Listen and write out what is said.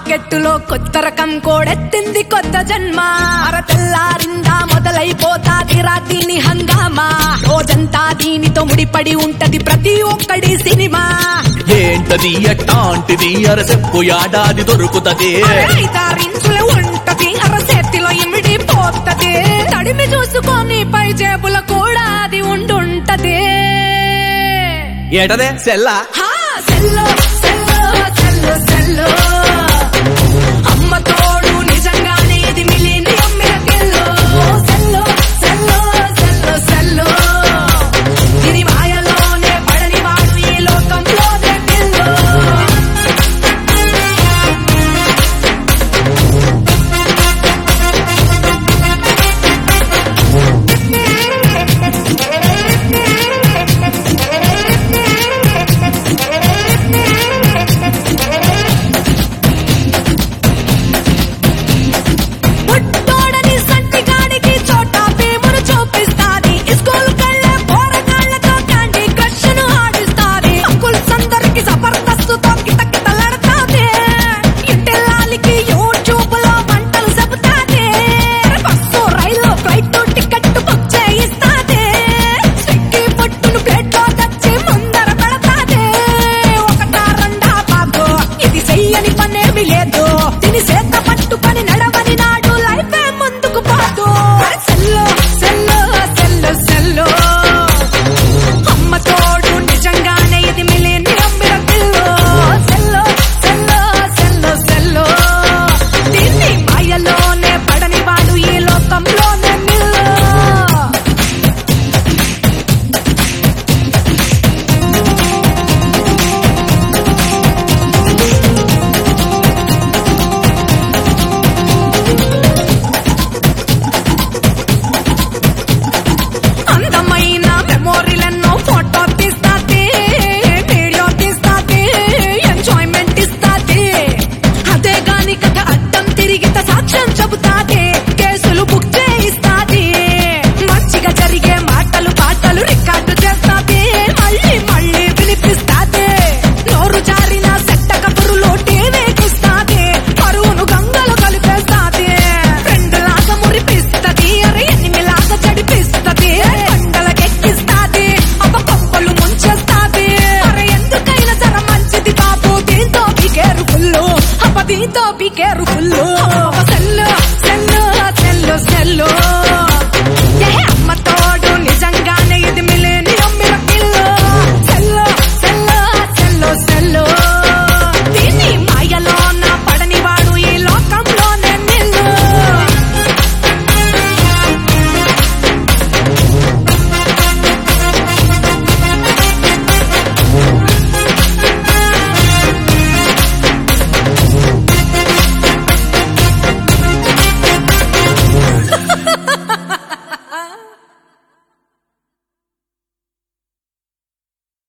మార్కెట్టులో కొత్త రకం కోడెత్తింది కొత్త జన్మ అర తెల్లారిందా మొదలైపోతాది రాత్రిని హంగామా రోజంతా దీనితో ముడిపడి ఉంటది ప్రతి ఒక్కడి సినిమా ఏంటది ఎట్టాంటిది అరసెప్పు ఏడాది దొరుకుతది ఐదారించులు ఉంటది అరచేతిలో ఇమిడి పోతది తడిమి చూసుకొని పై జేబుల కూడా అది ఉండుంటది ఏటదే సెల్లా హా, సెల్లో సెల్లో సెల్లో సెల్లో అమ్మ తోడు నిజంగానే ఇది మిలీనియం మిరకిల్లో సెల్లో సెల్లో సెల్లో సెల్లో దీని మాయలోనే పడని వాడు ఈ లోకంలోనే పిల్లో పుట్టోడని సంటిగాడికి చోట భీమును చూపిస్తాది స్కూల్ కెళ్ళే పోరగాళ్ళతో క్యాండీ క్రష్ ను ఆడిస్తాది అంకుల్స్ అందరికి జబర్దస్త్ కిట కిటలాడతాది ఇంటిల్లాలికి యూట్యూబ్ లో వంటలు చెబుతాది బస్సు రైలు ఫ్లైట్ టికెట్ బుక్ చేయిస్తాది స్విగ్గీ పట్టును ప్లేట్ లో తెచ్చి ముందర పెడతాది ఒకటా రెండా బాబు ఇది చెయ్యని పనేమి లేదు దీని చేత పట్టుకొని నడవని నాడు లైఫ్ ముందుకు పోదు సెల్లో సెల్లో సెల్లో సెల్లో అమ్మ తోడు నిజంగానే ఇది మిలీనియం మిరకిల్లో సెల్లో సెల్లో సెల్లో సెల్లో దీన్ని మాయలోనే పడని వాడు ఈ లోకంలోనే మిల్లో అందమైన మెమోరీలెన్నో ఫోటో తీస్తాది వీడియో తీస్తాది ఎంజాయ్మెంట్ ఇస్తాది అదే గాని కథ అడ్డం తిరిగిత సాక్ష్యం చెబుతాది కేసులు బుక్ చేయిస్తాది మంచిగా జరిగే మాటలు పాటలు రికార్డు చేస్తాది మళ్ళీ మళ్ళీ వినిపిస్తాది నోరు జారిన సెట్ట కబురులో టీవీకిస్తాది పరువును గంగలు కలిపేస్తాది ఫ్రెండ్ లాగా మురిపిస్తది అరే ఎనిమిలాగా చడిపిస్తది కొండలకెక్కిస్తాది అప్ప పప్పలు ముంచేస్తాది అరే ఎందుకైనా జర మంచిది బాబు దీంతో బికేరు ఫుల్లు అప్ప దీంతో బికేరు full cell cell cell cell